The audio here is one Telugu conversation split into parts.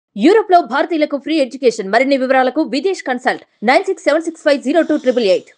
యూరోప్ లో భారతీయులకు ఫ్రీ ఎడ్యుకేషన్ మరిన్ని వివరాలకు Videsh consult nine six seven six five zero two triple eight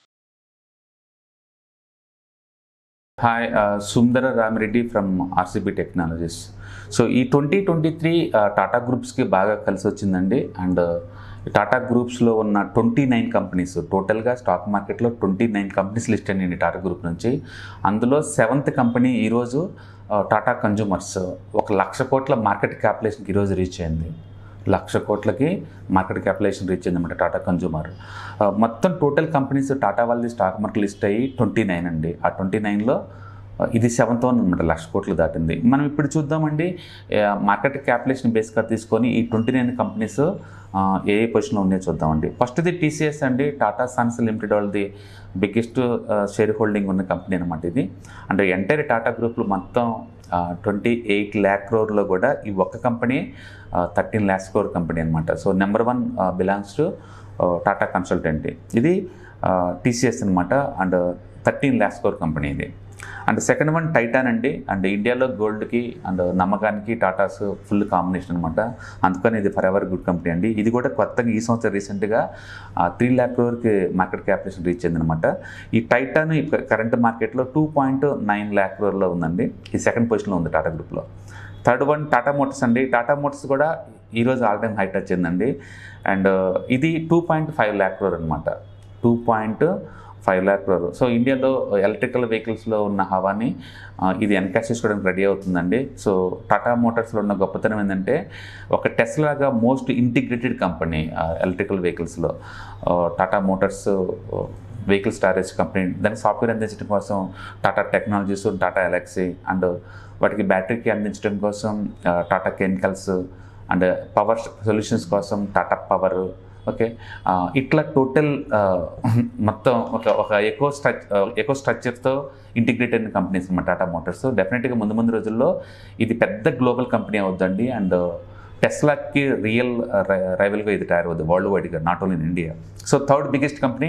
hi Sundara Ramireddy from RCB Technologies so ఈ ట్వంటీ ట్వంటీ త్రీ టాటా గ్రూప్స్కి బాగా కలిసి వచ్చిందండి అండ్ టాటా గ్రూప్స్లో ఉన్న ట్వంటీ నైన్ కంపెనీస్ టోటల్గా స్టాక్ మార్కెట్లో ట్వంటీ నైన్ కంపెనీస్ లిస్ట్ అయ్యండి టాటా గ్రూప్ నుంచి అందులో సెవెంత్ కంపెనీ ఈరోజు టాటా కన్జ్యూమర్స్ ఒక లక్ష కోట్ల మార్కెట్ క్యాపిటలేషన్కి ఈరోజు రీచ్ అయింది లక్ష కోట్లకి మార్కెట్ క్యాపిటలేషన్ రీచ్ అయిందన్నమాట టాటా కన్జ్యూమర్ ఆ, మొత్తం టోటల్ కంపెనీస్ టాటా వాళ్ళది స్టాక్ మార్కెట్ లిస్ట్ అయ్యి ట్వంటీ నైన్ అండి ఆ ట్వంటీ నైన్లో ఇది సెవెంత్ వన్ అనమాట లక్ష కోట్లు దాటింది మనం ఇప్పుడు చూద్దామండి ఆ, మార్కెట్ క్యాపిటలేషన్ బేస్గా తీసుకొని ఈ ట్వంటీ నైన్ కంపెనీస్ ఆ, ఏ ఏ పొజిషన్లో ఉన్నాయో చూద్దామండి ఫస్ట్ది టీసీఎస్ అండి టాటా సన్స్ లిమిటెడ్ వాళ్ళది బిగ్గెస్ట్ షేర్ హోల్డింగ్ ఉన్న కంపెనీ అనమాట ఇది అంటే ఎంటైర్ టాటా గ్రూప్లో మొత్తం ట్వంటీ ఎయిట్ ల్యాక్ క్రోర్లో కూడా ఈ ఒక్క company thirteen lakhs crore company అనమాట so number one belongs to Tata consultancy ఇది టీసీఎస్ అనమాట and thirteen lakhs crore company ఇది అండ్ సెకండ్ వన్ టైటాన్ అండి అండ్ ఇండియాలో గోల్డ్కి అండ్ నమ్మకానికి టాటాస్ ఫుల్ కాంబినేషన్ అనమాట అందుకని ఇది ఫర్ ఎవర్ గుడ్ కంపెనీ అండి ఇది కూడా కొత్తగా ఈ సంవత్సరం రీసెంట్గా త్రీ ల్యాక్ క్రోర్కి మార్కెట్ క్యాపిటేషన్ రీచ్ అయిందనమాట ఈ టైటాన్ కరెంట్ మార్కెట్లో టూ పాయింట్ నైన్ ల్యాక్ క్రోర్లో ఉందండి ఈ సెకండ్ పొజిషన్లో ఉంది టాటా గ్రూప్లో థర్డ్ వన్ టాటా మోటార్స్ అండి టాటా మోటార్స్ కూడా ఈరోజు ఆల్ టైమ్ హైట్ వచ్చిందండి అండ్ ఇది two point five lakh crore అనమాట two point five lakh crore so ఇండియాలో ఎలక్ట్రికల్ వెహికల్స్లో ఉన్న హవాని ఆ, ఇది ఎన్కాష్ చేసుకోవడానికి రెడీ అవుతుందండి సో టాటా మోటార్స్లో ఉన్న గొప్పతనం ఏంటంటే ఒక టెస్లాగా మోస్ట్ ఇంటిగ్రేటెడ్ కంపెనీ ఎలక్ట్రికల్ వెహికల్స్లో Tata Motors vehicle storage company దానికి సాఫ్ట్వేర్ అందించడం కోసం Tata Technologies Tata Elxsi and వాటికి బ్యాటరీకి అందించడం కోసం ఆ, Tata Chemicals and power solutions కోసం టాటా పవర్ ఓకే ఆ, ఇట్లా టోటల్ ఆ, మొత్తం ఒక ఒక ఎకో స్ట్రక్ ఎకో స్ట్రక్చర్తో ఇంటిగ్రేట్ అయిన కంపెనీస్ అన్నమాట టాటా మోటార్స్ డెఫినెట్గా ముందు ముందు రోజుల్లో ఇది పెద్ద గ్లోబల్ కంపెనీ అవుద్దండి అండ్ టెస్లాకి రియల్ రైవల్గా ఇది తయారు అవుతుంది వరల్డ్ వైడ్గా not only in India so third biggest company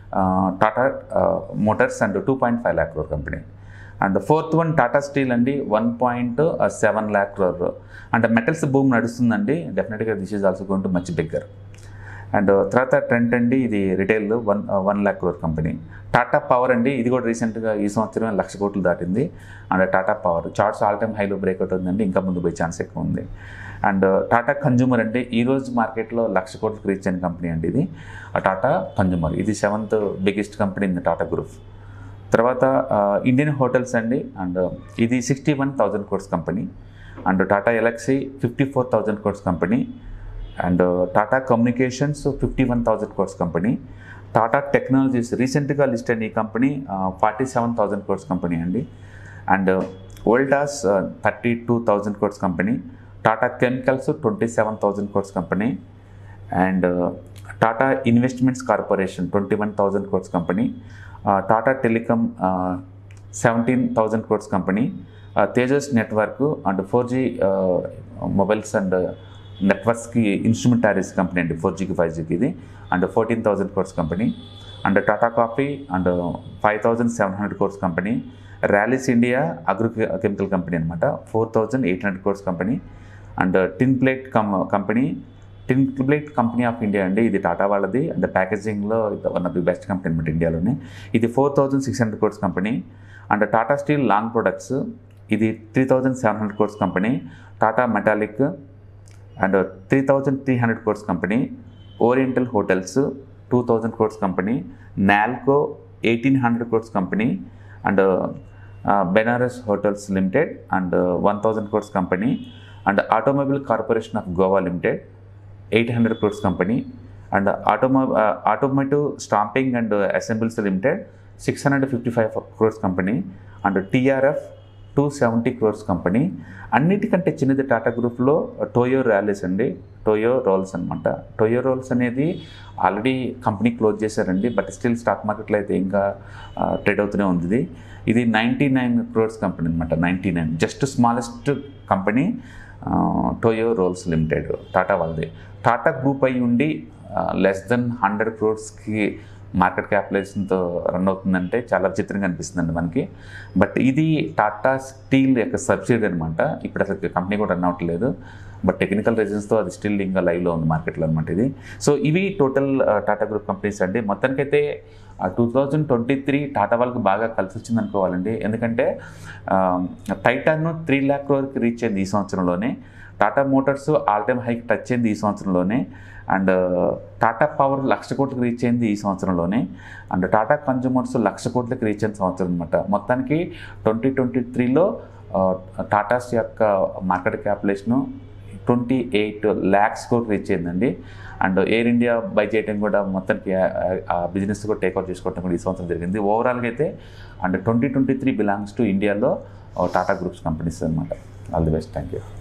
Tata Motors and two point five lakh crore company and fourth one Tata Steel అండి one point seven lakh crore అంటే మెటల్స్ భూమి నడుస్తుందండి డెఫినెట్గా this is also going too much bigger and తర్వాత ట్రెంట్ అండి ఇది retail one one lakh crore company Tata Power అండి ఇది కూడా రీసెంట్గా ఈ సంవత్సరం లక్ష కోట్లు దాటింది and Tata Power charts all time హైలో బ్రేక్అవుట్ ఉందండి ఇంకా ముందు పోయే ఛాన్స్ ఎక్కువ ఉంది అండ్ టాటా కన్జ్యూమర్ అంటే ఈ రోజు మార్కెట్లో లక్ష కోట్లకు రీచ్ అయిన కంపెనీ అండి ఇది ఆ టాటా కన్జ్యూమర్ ఇది seventh biggest company in Tata group తర్వాత ఆ, ఇండియన్ హోటల్స్ అండి అండ్ ఇది sixty one thousand crores company and Tata Elxsi fifty four thousand crores company and Tata Communications fifty one thousand crores company Tata Technologies రీసెంట్గా లిస్ట్ అయిన ఈ company forty seven thousand crores company అండి and Voltas thirty two thousand crores company Tata Chemicals twenty seven thousand crores company and Tata investments corporation twenty one thousand crores company Tata telecom seventeen thousand crores company Tejas network and four G mobiles and నెట్వర్క్స్కి ఇన్స్ట్రుమెంటారీస్ కంపెనీ అండి ఫోర్ జీకి ఫైవ్ జీకి ఇది and fourteen thousand crores company and Tata coffee and five thousand seven hundred crores company Rallis India agro chemical company అనమాట four thousand eight hundred crores company and tin plate కం company tin plate company of India అండి ఇది టాటా వాళ్ళది అండ్ ప్యాకేజింగ్లో one of the best company అనమాట ఇండియాలోనే ఇది four thousand six hundred crores company and Tata Steel long products ఇది three thousand seven hundred crores company Tata metallic and three thousand three hundred crores company Oriental Hotels two thousand crores company Nalco eighteen hundred crores company and Benares Hotels limited and one thousand crores company and automobile corporation of Goa limited eight hundred crores company and ఆటోమో automotive stamping and assembles limited six hundred fifty five crores company and TRF two seventy crores company అన్నిటికంటే చిన్నది టాటా గ్రూప్లో టోయో ర్యాలీస్ అండి టోయో రోల్స్ అనమాట టోయో రోల్స్ అనేది ఆల్రెడీ కంపెనీ క్లోజ్ చేశారండి బట్ స్టిల్ స్టాక్ మార్కెట్లో అయితే ఇంకా ట్రేడ్ అవుతూనే ఉంది ఇది ఇది నైంటీ నైన్ క్రోర్స్ కంపెనీ అనమాట ninety nine just smallest company Toyo Rolls limited Tata వాళ్ళది టాటా గ్రూప్ అయి ఉండి లెస్ దెన్ హండ్రెడ్ క్రోర్స్కి మార్కెట్ క్యాపిటలైజేషన్తో రన్ అవుతుందంటే చాలా విచిత్రంగా అనిపిస్తుందండి మనకి బట్ ఇది టాటా స్టీల్ యొక్క సబ్సిడీ అనమాట ఇప్పుడు అసలు కంపెనీ కూడా రన్ అవ్వట్లేదు బట్ టెక్నికల్ రీజన్స్తో అది స్టిల్ ఇంకా లైవ్లో ఉంది మార్కెట్లో అనమాట ఇది సో ఇవి టోటల్ టాటా గ్రూప్ కంపెనీస్ అండి మొత్తానికైతే two thousand twenty three Tata వాళ్ళకి బాగా కలిసి వచ్చింది అనుకోవాలండి ఎందుకంటే టైటాన్ త్రీ ల్యాక్ వరకు రీచ్ అయింది ఈ సంవత్సరంలోనే Tata Motors all time hike touch అయింది ఈ సంవత్సరంలోనే అండ్ టాటా పవర్ లక్ష కోట్లకు రీచ్ అయింది ఈ సంవత్సరంలోనే అండ్ టాటా కన్జ్యూమర్స్ లక్ష కోట్లకు రీచ్ అయిన సంవత్సరం అనమాట మొత్తానికి ట్వంటీ ట్వంటీ త్రీలో టాటాస్ యొక్క మార్కెట్ క్యాపిటలేషను ట్వంటీ ఎయిట్ ల్యాక్స్ కూడా రీచ్ అయిందండి అండ్ ఎయిర్ ఇండియా బై చేయడం కూడా మొత్తానికి ఆ- ఆ బిజినెస్ కూడా టేక్అవుట్ చేసుకోవడం కూడా ఈ సంవత్సరం జరిగింది ఓవరాల్గా అయితే and twenty twenty three belongs to ఇండియాలో టాటా గ్రూప్స్ కంపెనీస్ అనమాట all the best thank you